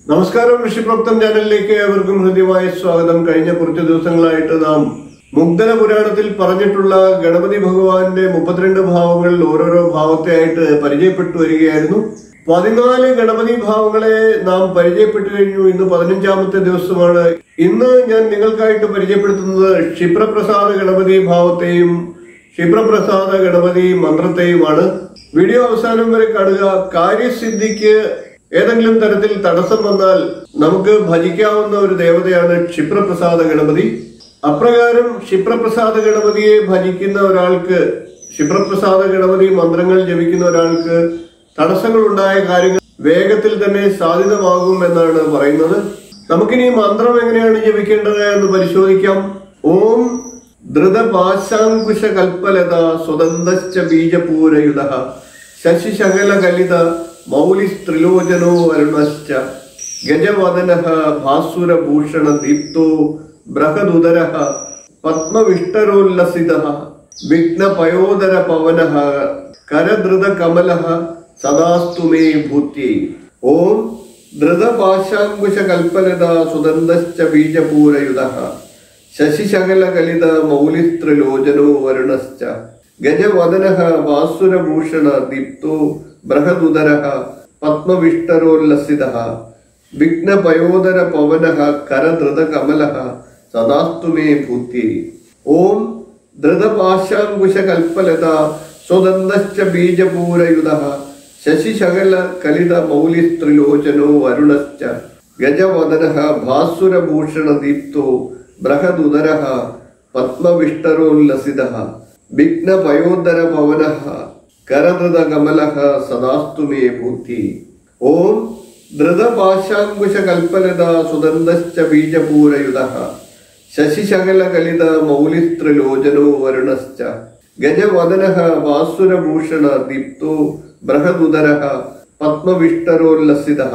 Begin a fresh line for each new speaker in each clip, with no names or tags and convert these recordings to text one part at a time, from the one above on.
നമസ്കാരം ഋഷിപ്രോക്തം ചാനലിലേക്ക് ഏവർക്കും ഹൃദ്യമായ സ്വാഗതം കഴിഞ്ഞ കുറച്ച് ദിവസങ്ങളായിട്ട് നാം മുഗ്ധന പുരാണത്തിൽ പറഞ്ഞിട്ടുള്ള ഗണപതി ഭഗവാന്റെ മുപ്പത്തിരണ്ട് ഭാവങ്ങളിൽ ഓരോരോ ഭാവത്തെ ആയിട്ട് പരിചയപ്പെട്ടു വരികയായിരുന്നു പതിനാല് ഗണപതി ഭാവങ്ങളെ നാം പരിചയപ്പെട്ടു കഴിഞ്ഞു ഇന്ന് പതിനഞ്ചാമത്തെ ദിവസമാണ് ഇന്ന് ഞാൻ നിങ്ങൾക്കായിട്ട് പരിചയപ്പെടുത്തുന്നത് ക്ഷിപ്രപ്രസാദ ഗണപതി ഭാവത്തെയും ക്ഷിപ്രപ്രസാദ ഗണപതി മന്ത്രത്തെയുമാണ് വീഡിയോ അവസാനം വരെ കാണുക കാര്യസിദ്ധിക്ക് ഏതെങ്കിലും തരത്തിൽ തടസ്സം വന്നാൽ നമുക്ക് ഭജിക്കാവുന്ന ഒരു ദേവതയാണ് ക്ഷിപ്രപ്രസാദ ഗണപതി അപ്രകാരം ക്ഷിപ്രപ്രസാദ ഗണപതിയെ ഭജിക്കുന്ന ഒരാൾക്ക് ക്ഷിപ്രപ്രസാദ ഗണപതി മന്ത്രങ്ങൾ ജപിക്കുന്ന ഒരാൾക്ക് തടസ്സങ്ങൾ ഉണ്ടായ കാര്യങ്ങൾ വേഗത്തിൽ തന്നെ സാധ്യതമാകും എന്നാണ് പറയുന്നത് നമുക്കിനി ഈ മന്ത്രം എങ്ങനെയാണ് ജപിക്കേണ്ടത് എന്ന് പരിശോധിക്കാം ഓം ധൃതപാശാങ്കുശ കൽപ്പലത സ്വതന്ത്രശ്ച ബീജപൂരയുധ ശശിശകല കലിത മൗലിസ്ത്രിലോചനോ അരുണശ്ച ഗജവദന ഭാസുരഭൂഷണ ദീപ്തോ ബൃഹദുദര പത്മവിഷ്ടരോല്ലസിത വിഘ്നപയോദര പവന കരധൃത കമല സദാസ്തു മേ ഭൂത്യൈ ഓം ധൃതപാശാങ്കുശ കൽപ്പലത സുദന്തശ്ച ബീജപൂരയുധ ശശിശകല കലിത മൗലിസ്ത്രിലോചനോ വരുണശ്ച ഗജവദന വാസുരഭൂഷണ ദീപ്തോ ബൃഹദുദര പത്മവിഷ്ടരോല്ലസിത വിഘ്നപയോദര പവന കരധൃത കമല സദാസ്തു മേ ഭൂത്യൈ ഓം ധൃതപാശാങ്കുശ കൽപ്പലത സ്വദന്തശ്ച ബീജപൂരയുധ ശശിശകല കലിത മൗലിസ്ത്രിലോചനോ വരുണശ്ച ഗജവദന ഭാസുരഭൂഷണ ദീപ്തോ ബൃഹദുദര പത്മവിഷ്ടരോല്ലസിത വിഘ്നപയോദര പവന കരധൃത കമല സദാസ്തു മേ ഭൂത്തി ഓം ധൃതപാശാങ്കുശ കൽപ്പലത സുദന്തശ്ച ബീജപൂരയുധ ശശിശകല കലിത മൗലിസ്ത്രിലോചനോ വരുണശ്ച ഗജവദന വാസുരഭൂഷണ ദീപ്തോ ബൃഹദുദര പത്മവിഷ്ടരോല്ലസിത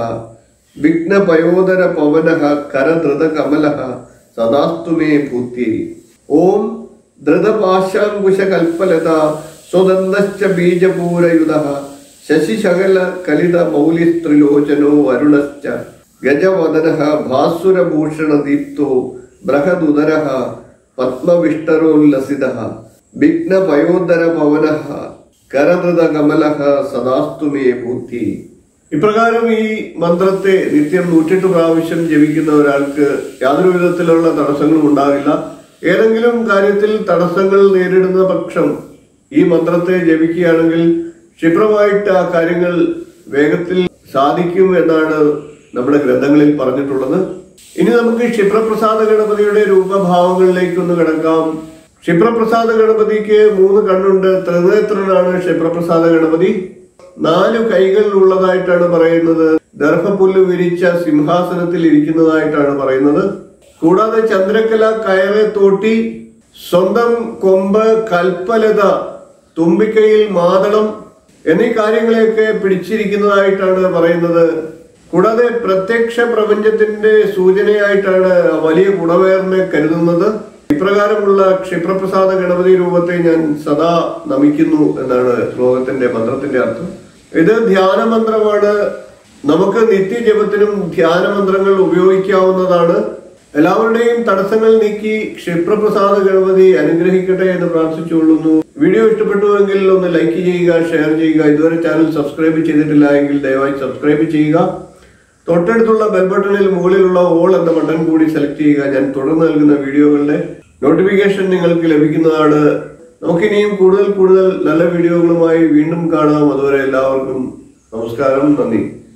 വിഘ്നപയോദര പവന കരധൃത കമല സദാസ്തു മേ ഭൂത്യൈ ഓം ധൃതപാശാങ്കുശ കൽപ്പലത സ്വദന്തശ്ച ബീജപൂരയുധ ശശിശകല കലിത മൗലിസ്ത്രിലോചനോ വരുണശ്ച ഗജവദന ഭാസുരഭൂഷണ ദീപ്തോ ബൃഹദുദര പത്മവിഷ്ടരോല്ലസിത വിഘ്നപയോദര പവന കരധൃത കമല സദാസ്തു മേ ഭൂത്തി ഇപ്രകാരം ഈ മന്ത്രത്തെ നിത്യം നൂറ്റെട്ട് പ്രാവശ്യം ജപിക്കുന്ന ഒരാൾക്ക് യാതൊരു വിധത്തിലുള്ള തടസ്സങ്ങളും ഉണ്ടാകില്ല ഏതെങ്കിലും കാര്യത്തിൽ തടസ്സങ്ങൾ നേരിടുന്ന പക്ഷം ഈ മന്ത്രത്തെ ജപിക്കുകയാണെങ്കിൽ ക്ഷിപ്രമായിട്ട് ആ കാര്യങ്ങൾ വേഗത്തിൽ സാധിക്കും എന്നാണ് നമ്മുടെ ഗ്രന്ഥങ്ങളിൽ പറഞ്ഞിട്ടുള്ളത് ഇനി നമുക്ക് ക്ഷിപ്രപ്രസാദ ഗണപതിയുടെ രൂപഭാവങ്ങളിലേക്കൊന്ന് കിടക്കാം ക്ഷിപ്രപ്രസാദ ഗണപതിക്ക് മൂന്ന് കണ്ണുണ്ട് ത്രിനേത്രനാണ് ക്ഷിപ്രപ്രസാദ ഗണപതി നാല് കൈകൾ ഉള്ളതായിട്ടാണ് പറയുന്നത് ദർഭപുല്ല് വിരിച്ച സിംഹാസനത്തിൽ ഇരിക്കുന്നതായിട്ടാണ് പറയുന്നത് കൂടാതെ ചന്ദ്രക്കല കയറ് തോട്ടി സ്വന്തം കൊമ്പ് കൽപ്പലത തുമ്പിക്കൈയിൽ മാതളം എന്നീ കാര്യങ്ങളെയൊക്കെ പിടിച്ചിരിക്കുന്നതായിട്ടാണ് പറയുന്നത് കൂടാതെ പ്രത്യക്ഷ പ്രപഞ്ചത്തിന്റെ സൂചനയായിട്ടാണ് വലിയ ഗുണവേറിനെ കരുതുന്നത് ഇപ്രകാരമുള്ള ക്ഷിപ്രപ്രസാദ ഗണപതി രൂപത്തെ ഞാൻ സദാ നമിക്കുന്നു എന്നാണ് ശ്ലോകത്തിന്റെ മന്ത്രത്തിന്റെ അർത്ഥം ഇത് ധ്യാനമന്ത്രമാണ് നമുക്ക് നിത്യജപത്തിനും ധ്യാനമന്ത്രങ്ങൾ ഉപയോഗിക്കാവുന്നതാണ് എല്ലാവരുടെയും തടസ്സങ്ങൾ നീക്കി ക്ഷിപ്രപ്രസാദ ഗണപതി അനുഗ്രഹിക്കട്ടെ എന്ന് പ്രാർത്ഥിച്ചുകൊള്ളുന്നു വീഡിയോ ഇഷ്ടപ്പെട്ടുവെങ്കിൽ ഒന്ന് ലൈക്ക് ചെയ്യുക ഷെയർ ചെയ്യുക ഇതുവരെ ചാനൽ സബ്സ്ക്രൈബ് ചെയ്തിട്ടില്ല എങ്കിൽ ദയവായി സബ്സ്ക്രൈബ് ചെയ്യുക തൊട്ടടുത്തുള്ള ബെൽ ബട്ടണിൽ മുകളിലുള്ള ഓൾ എന്ന ബട്ടൺ കൂടി സെലക്ട് ചെയ്യുക ഞാൻ തുടർന്ന് നൽകുന്ന വീഡിയോകളുടെ നോട്ടിഫിക്കേഷൻ നിങ്ങൾക്ക് ലഭിക്കുന്നതാണ് നമുക്കിനിയും കൂടുതൽ കൂടുതൽ നല്ല വീഡിയോകളുമായി വീണ്ടും കാണാം അതുവരെ എല്ലാവർക്കും നമസ്കാരം നന്ദി